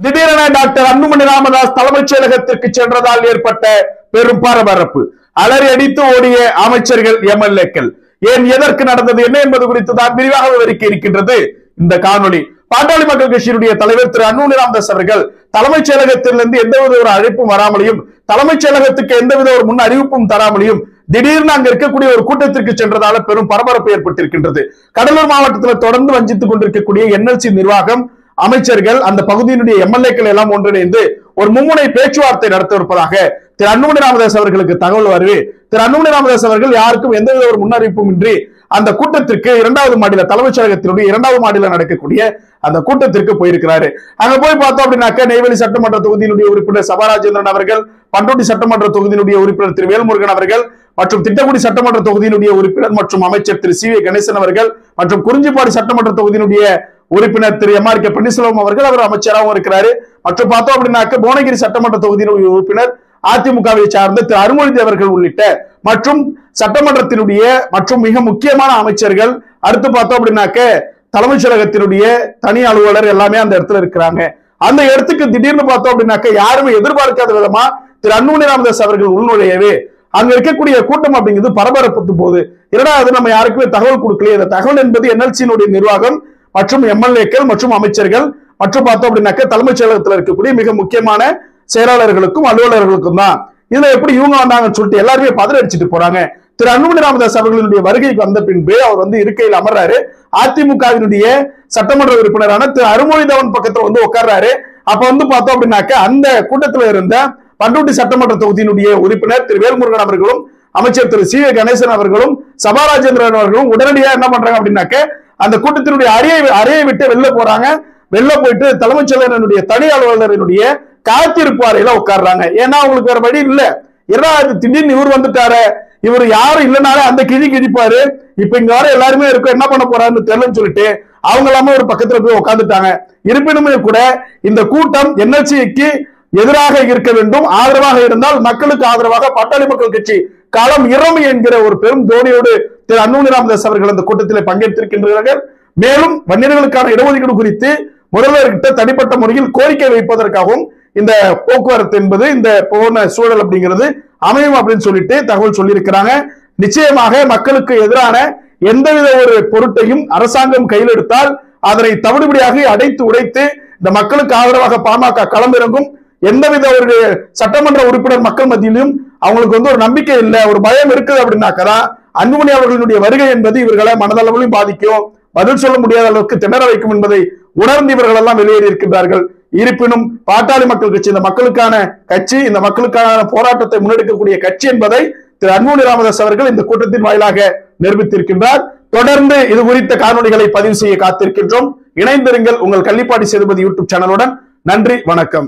திடீரென டாக்டர் அன்புமணி ராமதாஸ் தலைமைச் செயலகத்திற்கு சென்றதால் ஏற்பட்ட பெரும் பரபரப்பு அலறி அடித்து ஓடிய அமைச்சர்கள் எம்எல்ஏக்கள் ஏன் எதற்கு நடந்தது என்ன என்பது குறித்து தான் விரிவாக விவரிக்க இருக்கின்றது இந்த காணொளி பாட்டாளி மக்கள் கட்சியினுடைய தலைவர் திரு அன்புமணி ராமதாஸ் அவர்கள் தலைமைச் செயலகத்திலிருந்து எந்தவித ஒரு அழைப்பும் வராமலையும் தலைமைச் செயலகத்துக்கு எந்தவித ஒரு முன் அறிவிப்பும் தராமலையும் திடீர்னு அங்க இருக்கக்கூடிய ஒரு கூட்டத்திற்கு சென்றதால பெரும் பரபரப்பு ஏற்பட்டிருக்கின்றது கடலூர் மாவட்டத்தில் தொடர்ந்து வஞ்சித்துக் கொண்டிருக்கக்கூடிய என்எல்சி நிர்வாகம் அமைச்சர்கள் அந்த பகுதியினுடைய எம்எல்ஏக்கள் எல்லாம் ஒன்றிணைந்து ஒரு மும்முனை பேச்சுவார்த்தை நடத்தவிருப்பதாக திரு அன்புமணி ராமதாஸ் அவர்களுக்கு தகவல் வருது திரு அன்புமணி ராமதாஸ் அவர்கள் யாருக்கும் எந்தவித ஒரு முன்னறிவிப்பும் இன்றி அந்த கூட்டத்திற்கு இரண்டாவது மாடியில தலைமைச் செயலகத்தினுடைய இரண்டாவது மாடியில நடக்கக்கூடிய அந்த கூட்டத்திற்கு போயிருக்கிறாரு அங்க போய் பார்த்தோம் அப்படின்னாக்க நெய்வேலி சட்டமன்ற தொகுதியினுடைய உறுப்பினர் சபாராஜேந்திரன் அவர்கள் பண்டோட்டி சட்டமன்ற தொகுதியினுடைய உறுப்பினர் திரு வேல்முருகன் அவர்கள் மற்றும் திட்டக்குடி சட்டமன்ற தொகுதியினுடைய உறுப்பினர் மற்றும் அமைச்சர் திரு சி வி கணேசன் அவர்கள் மற்றும் குறிஞ்சிப்பாடி சட்டமன்ற தொகுதியினுடைய உறுப்பினர் திரு எம் ஆர் கே பன்னீர்செல்வம் அவர்கள் அவர் அமைச்சராகவும் இருக்கிறாரு மற்றும் பார்த்தோம் அப்படின்னாக்க புவனகிரி சட்டமன்ற தொகுதியினுடைய உறுப்பினர் அதிமுகவை சார்ந்த திரு அருள்மொழி அவர்கள் உள்ளிட்ட மற்றும் சட்டமன்றத்தினுடைய மற்றும் மிக முக்கியமான அமைச்சர்கள் அடுத்து பார்த்தோம் அப்படின்னாக்க தலைமைச் செயலகத்தினுடைய தனி அலுவலர் எல்லாமே அந்த இடத்துல இருக்கிறாங்க அந்த இடத்துக்கு திடீர்னு பார்த்தோம் அப்படின்னாக்க யாருமே எதிர்பார்க்காத விதமா திரு அன்புமணி ராமதாஸ் அவர்கள் உள்நுழையவே அங்க இருக்கக்கூடிய கூட்டம் அப்படிங்கிறது பரபரப்பு போகுது இரண்டாவது நம்ம யாருக்குமே தகவல் கொடுக்கலையே இந்த தகவல் என்பது என்எல்சியினுடைய நிர்வாகம் மற்றும் எம்எல்ஏக்கள் மற்றும் அமைச்சர்கள் மற்றும் பார்த்தோம் அப்படின்னாக்க தலைமைச் செயலகத்தில் இருக்கக்கூடிய மிக முக்கியமான செயலாளர்களுக்கும் அலுவலர்களுக்கும் தான் இதுல எப்படி இவங்க வந்தாங்கன்னு சொல்லிட்டு எல்லாருமே பதற அடிச்சுட்டு போறாங்க திரு அன்புமணி ராமதாஸ் அவர்களுடைய வருகைக்கு வந்த பின்பு அவர் வந்து இருக்கையில் அமர்றாரு அதிமுகவினுடைய சட்டமன்ற உறுப்பினரான திரு அருமொழிதவன் பக்கத்துல வந்து உட்கார்றாரு அப்ப வந்து பார்த்தோம் அப்படின்னாக்க அந்த கூட்டத்துல இருந்த பண்டூட்டி சட்டமன்ற தொகுதியினுடைய உறுப்பினர் திரு வேல்முருகன் அவர்களும் அமைச்சர் திரு சி வி கணேசன் அவர்களும் சபாராஜேந்திரன் அவர்களும் உடனடியா என்ன பண்றாங்க அப்படின்னாக்க அந்த கூட்டத்தினுடைய அறையை அறையை விட்டு வெளில போறாங்க வெளில போயிட்டு தலைமைச் செயலரினுடைய தனி அலுவலரினுடைய காத்திருப்பு அறையில உட்கார்றாங்க ஏன்னா அவங்களுக்கு வேற வழி இல்ல ஏன்னா அது திடீர்னு இவர் வந்துட்டாரு இவர் யாரும் இல்லைனாலே அந்த கிழி கிழிப்பாரு இப்ப இங்க வர எல்லாருமே இருக்கும் என்ன பண்ண போறாருன்னு தெரியலன்னு சொல்லிட்டு அவங்க எல்லாமே ஒரு பக்கத்துல போய் உட்காந்துட்டாங்க இருப்பினுமே கூட இந்த கூட்டம் என்எல்சிக்கு எதிராக இருக்க வேண்டும் ஆதரவாக இருந்தால் மக்களுக்கு ஆதரவாக பாட்டாளி மக்கள் கட்சி களம் இறமை என்கிற ஒரு பெரும் தோனியோடு திரு அன்புமணி ராமதாஸ் அவர்கள் அந்த கூட்டத்தில் பங்கேற்றிருக்கின்றார்கள் மேலும் வன்னியர்களுக்கான இடஒதுக்கீடு குறித்து முதல்வர்கிட்ட தனிப்பட்ட முறையில் கோரிக்கை வைப்பதற்காகவும் இந்த போக்குவரத்து என்பது இந்த போன சூழல் அப்படிங்கிறது அமையும் அப்படின்னு சொல்லிட்டு தகவல் சொல்லியிருக்கிறாங்க நிச்சயமாக மக்களுக்கு எதிரான எந்தவித ஒரு பொருட்டையும் அரசாங்கம் கையில் எடுத்தால் அதனை தவிடுபடியாக அடைத்து உடைத்து இந்த மக்களுக்கு ஆதரவாக பாமக களமிறங்கும் எந்தவித ஒரு சட்டமன்ற உறுப்பினர் மக்கள் மத்தியிலும் அவங்களுக்கு வந்து ஒரு நம்பிக்கை இல்லை ஒரு பயம் இருக்குது அப்படின்னாக்கதான் அன்புமணி அவர்களுடைய வருகை என்பது இவர்களை மனதளவிலும் பாதிக்கும் பதில் சொல்ல முடியாத அளவுக்கு திணற வைக்கும் என்பதை உணர்ந்து இவர்கள் எல்லாம் வெளியேறி இருக்கின்றார்கள் இருப்பினும் பாட்டாளி மக்கள் கட்சி இந்த மக்களுக்கான கட்சி இந்த மக்களுக்கான போராட்டத்தை முன்னெடுக்கக்கூடிய கட்சி என்பதை திரு அன்புமணி ராமதாஸ் அவர்கள் இந்த கூட்டத்தின் வாயிலாக நிரூபித்திருக்கின்றார் தொடர்ந்து இது குறித்த காணொலிகளை பதிவு செய்ய காத்திருக்கின்றோம் இணைந்திருங்கள் உங்கள் கள்ளிப்பாடி சேதுபதி யூடியூப் சேனலுடன் நன்றி வணக்கம்